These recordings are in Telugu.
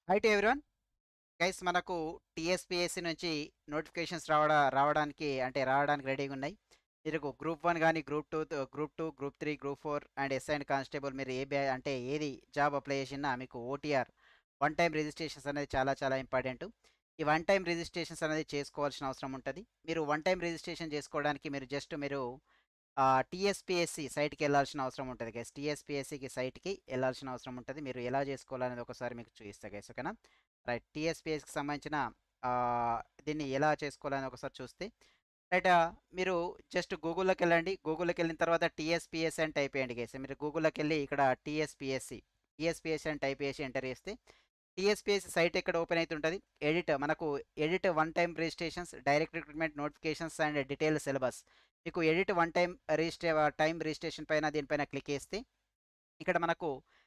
హై టు ఎవ్రీవన్ గైస్ మనకు టీఎస్పీఎస్సీ నుంచి నోటిఫికేషన్స్ రావడా రావడానికి అంటే రావడానికి రెడీగా ఉన్నాయి మీరు గ్రూప్ వన్ కానీ group two group two group three group four and SI and constable మీరు ఏ బ్యా అంటే ఏది జాబ్ అప్లై చేసినా మీకు ఓటీఆర్ వన్ టైం రిజిస్ట్రేషన్స్ అనేది చాలా చాలా ఇంపార్టెంట్ ఈ వన్ టైం రిజిస్ట్రేషన్స్ అనేది చేసుకోవాల్సిన అవసరం ఉంటుంది మీరు వన్ టైం రిజిస్ట్రేషన్ చేసుకోవడానికి మీరు జస్ట్ మీరు టీఎస్పిఎస్సి సైట్కి వెళ్ళాల్సిన అవసరం ఉంటుంది గైస్ టీఎస్పిఎస్సికి సైట్కి వెళ్ళాల్సిన అవసరం ఉంటుంది మీరు ఎలా చేసుకోవాలనేది ఒకసారి మీకు చూపిస్తా గైస్ ఓకేనా రైట్ టీఎస్పిఎస్కి సంబంధించిన ఆ, దీన్ని ఎలా చేసుకోవాలని ఒకసారి చూస్తే రైట్ మీరు జస్ట్ గూగుల్లోకి వెళ్ళండి గూగుల్లోకి వెళ్ళిన తర్వాత టీఎస్పిఎస్సి అని టైప్ చేయండి గైస్ మీరు గూగుల్లోకి వెళ్ళి ఇక్కడ టీఎస్పిఎస్సి టీఎస్పిఎస్సి అని టైప్ చేసి ఎంటర్ చేస్తే టీఎస్పిఎస్సి సైట్ ఎక్కడ ఓపెన్ అవుతుంటుంది ఎడిట్ మనకు edit one time registrations direct recruitment notifications and detail syllabus మీకు ఎడిట్ వన్ టైం రిజిస్ట్రే టైం రిజిస్ట్రేషన్ పైన దీనిపైన క్లిక్ చేస్తే ఇక్కడ మనకు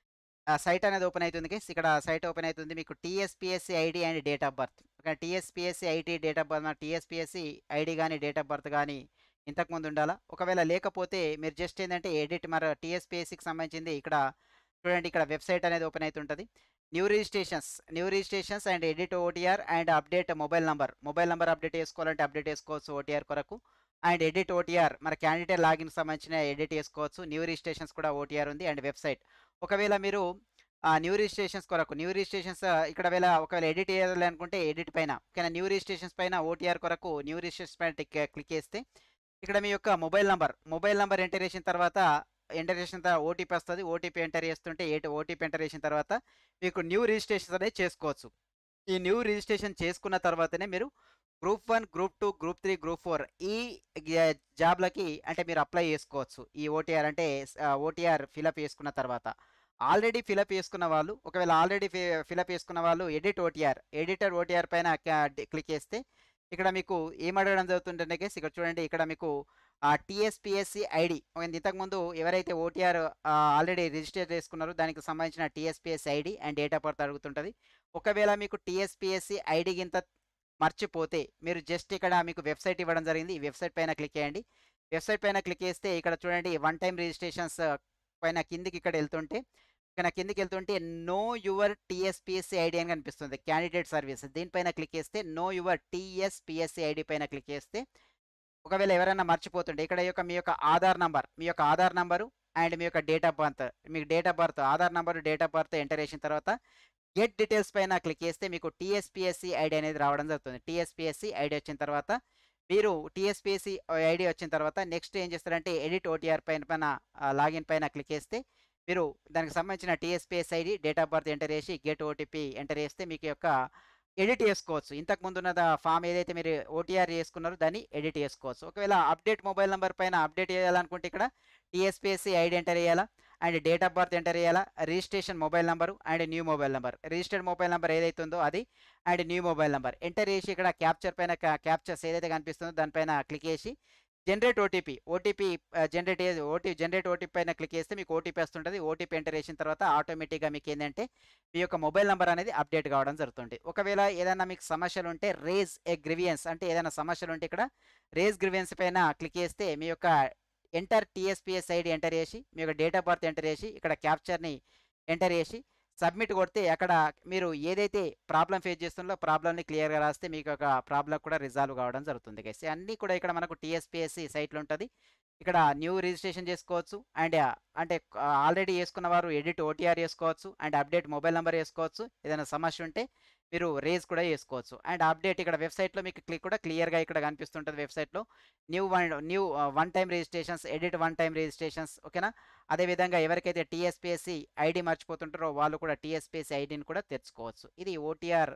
సైట్ అనేది ఓపెన్ అవుతుంది గైస్ ఇక్కడ సైట్ ఓపెన్ అవుతుంది మీకు TSPSC ID and date of birth ఇక్కడ TSPSC ID date of birth TSPSC ID కానీ డేట్ ఆఫ్ బర్త్ కానీ ఇంతకుముందు ఉండాలా ఒకవేళ లేకపోతే మీరు జస్ట్ ఏంటంటే ఎడిట్ మరి టీఎస్పిఎస్సికి సంబంధించింది ఇక్కడ చూడండి ఇక్కడ వెబ్సైట్ అనేది ఓపెన్ అవుతుంటుంది new registrations new registrations and edit OTR and update mobile number mobile number update చేసుకోవాలంటే అప్డేట్ చేసుకోవచ్చు ఓటీఆర్ కొరకు అండ్ ఎడిట్ ఓటీఆర్ మన క్యాండిడేట్ లాగిన్ సంబంధించిన ఎడిట్ చేసుకోవచ్చు న్యూ రిజిస్ట్రేషన్స్ కూడా ఓటీఆర్ ఉంది అండ్ వెబ్సైట్ ఒకవేళ మీరు న్యూ రిజిస్ట్రేషన్స్ కొరకు న్యూ రిజిస్ట్రేషన్స్ ఇక్కడ వేళ ఒకవేళ ఎడిట్ చేయాలి అనుకుంటే ఎడిట్ పైన ఓకేనా న్యూ రిజిస్ట్రేషన్స్ పైన ఓటీఆర్ కొరకు న్యూ రిజిస్ట్రేషన్ పైన క్లిక్ చేస్తే ఇక్కడ మీ యొక్క mobile number mobile number enter చేసిన తర్వాత ఎంటర్ చేసిన తర్వాత ఓటీపీ వస్తుంది ఓటీపీ ఎంటర్ చేస్తుంటే ఏటి ఓటీపీ ఎంటర్ చేసిన తర్వాత మీకు న్యూ రిజిస్ట్రేషన్ అనేది చేసుకోవచ్చు ఈ న్యూ రిజిస్ట్రేషన్ చేసుకున్న తర్వాతనే మీరు group one group two group three group four ఈ గ్యా- జాబ్లకి అంటే మీరు అప్లై చేసుకోవచ్చు ఈ ఓటీఆర్ అంటే ఓటీఆర్ ఫిలప్ చేసుకున్న తర్వాత ఆల్రెడీ ఫిలప్ చేసుకున్న వాళ్ళు ఒకవేళ ఆల్రెడీ ఫిలప్ చేసుకున్న వాళ్ళు ఎడిట్ ఓటీఆర్ ఎడిటర్ ఓటీఆర్ పైన క్లిక్ చేస్తే ఇక్కడ మీకు ఏం అడగడం జరుగుతుందంటే guys, ఇక్కడ చూడండి ఇక్కడ మీకు టీఎస్పిఎస్సి ఐడి ఇంతకుముందు ఎవరైతే ఓటీఆర్ ఆల్రెడీ రిజిస్టర్ చేసుకున్నారో దానికి సంబంధించిన TSPSC ID and date of birth అడుగుతుంటుంది ఒకవేళ మీకు టీఎస్పిఎస్సి ఐడి గింత మర్చిపోతే మీరు జస్ట్ ఇక్కడ మీకు వెబ్సైట్ ఇవ్వడం జరిగింది ఈ వెబ్సైట్ పైన క్లిక్ చేయండి వెబ్సైట్ పైన క్లిక్ చేస్తే ఇక్కడ చూడండి వన్ టైం రిజిస్ట్రేషన్స్ పైన కిందికి ఇక్కడ వెళ్తుంటే ఇక్కడ కిందికి వెళ్తుంటే నో యువర్ టీఎస్పిఎస్సి ఐడి అని కనిపిస్తుంది క్యాండిడేట్ సర్వీస్ దీనిపైన క్లిక్ చేస్తే నో యువర్ టీఎస్పిఎస్సి ఐడి పైన క్లిక్ చేస్తే ఒకవేళ ఎవరైనా మర్చిపోతుంటే ఇక్కడ యొక్క మీ యొక్క ఆధార్ నంబర్ మీ యొక్క ఆధార్ నంబరు అండ్ మీ యొక్క డేట్ ఆఫ్ బర్త్ మీకు date of birth Aadhaar number date of birth enter చేసిన తర్వాత గెట్ డీటెయిల్స్ పైన క్లిక్ చేస్తే మీకు టీఎస్పిఎస్సి ఐడి అనేది రావడం జరుగుతుంది టీఎస్పిఎస్సి ఐడి వచ్చిన తర్వాత మీరు టీఎస్పిఎస్సి ఐడి వచ్చిన తర్వాత నెక్స్ట్ ఏం చేస్తారంటే ఎడిట్ ఓటీఆర్ పైన పైన లాగిన్ పైన క్లిక్ చేస్తే మీరు దానికి సంబంధించిన TSPS ID date of birth enter చేసి గెట్ ఓటీపీ ఎంటర్ చేస్తే మీకు యొక్క ఎడిట్ చేసుకోవచ్చు ఇంతకు ముందు ఉన్న ఫామ్ ఏదైతే మీరు ఓటీఆర్ చేసుకున్నారో దాన్ని ఎడిట్ చేసుకోవచ్చు ఒకవేళ అప్డేట్ మొబైల్ నెంబర్ పైన అప్డేట్ చేయాలనుకుంటే ఇక్కడ టీఎస్పిఎస్సి ఐడి ఎంటర్ చేయాలా and date of birth enter చేయాలా registration mobile number and new mobile number registered mobile number ఏదైతే ఉందో అది and new mobile number enter చేసి ఇక్కడ క్యాప్చర్ పైన క్యాప్చర్స్ ఏదైతే కనిపిస్తుందో దానిపైన క్లిక్ చేసి జనరేట్ ఓటీపీ ఓటీపీ జనరేట్ ఓటీ జనరేట్ ఓటీపీ పైన క్లిక్ చేస్తే మీకు ఓటీపీ వస్తుంటుంది ఓటీపీ ఎంటర్ చేసిన తర్వాత ఆటోమేటిక్గా మీకు ఏంటంటే మీ యొక్క మొబైల్ నెంబర్ అనేది అప్డేట్ కావడం జరుగుతుంది ఒకవేళ ఏదైనా మీకు సమస్యలు ఉంటే రేజ్ ఏ గ్రివియన్స్ అంటే ఏదైనా సమస్యలు ఉంటే ఇక్కడ రేజ్ గ్రివియన్స్ పైన క్లిక్ చేస్తే మీ యొక్క ఎంటర్ టీఎస్పిఎస్ ఐడి ఎంటర్ చేసి మీ యొక్క డేట్ ఆఫ్ బర్త్ ఎంటర్ చేసి ఇక్కడ క్యాప్చర్ని ఎంటర్ చేసి సబ్మిట్ కొడితే అక్కడ మీరు ఏదైతే ప్రాబ్లం ఫేస్ చేస్తుందో ప్రాబ్లమ్ని క్లియర్గా రాస్తే మీకు ఒక ప్రాబ్లం కూడా రిజాల్వ్ కావడం జరుగుతుంది గైస్ అన్నీ కూడా ఇక్కడ మనకు టీఎస్పిఎస్సి సైట్లో ఉంటుంది ఇక్కడ న్యూ రిజిస్ట్రేషన్ చేసుకోవచ్చు అండ్ అంటే ఆల్రెడీ చేసుకున్న వారు ఎడిట్ ఓటీఆర్ చేసుకోవచ్చు అండ్ అప్డేట్ మొబైల్ నెంబర్ చేసుకోవచ్చు ఏదైనా సమస్య ఉంటే మీరు రేజ్ కూడా చేసుకోవచ్చు అండ్ అప్డేట్ ఇక్కడ వెబ్సైట్లో మీకు క్లిక్ కూడా క్లియర్గా ఇక్కడ కనిపిస్తుంటుంది వెబ్సైట్లో new one new one time registrations edit one time registrations ఓకేనా అదేవిధంగా ఎవరికైతే టీఎస్పిఎస్సి ఐడి మర్చిపోతుంటారో వాళ్ళు కూడా టీఎస్పిఎస్సి ఐడిని కూడా తెచ్చుకోవచ్చు ఇది ఓటీఆర్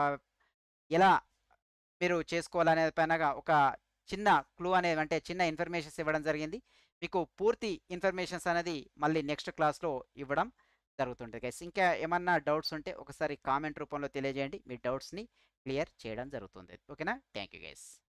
ఎలా మీరు చేసుకోవాలనే పైన ఒక చిన్న క్లూ అనేది అంటే చిన్న ఇన్ఫర్మేషన్స్ ఇవ్వడం జరిగింది మీకు పూర్తి ఇన్ఫర్మేషన్స్ అనేది మళ్ళీ నెక్స్ట్ క్లాస్లో ఇవ్వడం జరుగుతుంది గైస్ ఇంకా ఏమన్నా డౌట్స్ ఉంటే ఒకసారి కామెంట్ రూపంలో తెలియజేయండి మీ డౌట్స్ని క్లియర్ చేయడం జరుగుతుంది ఓకేనా థ్యాంక్ యూ గైస్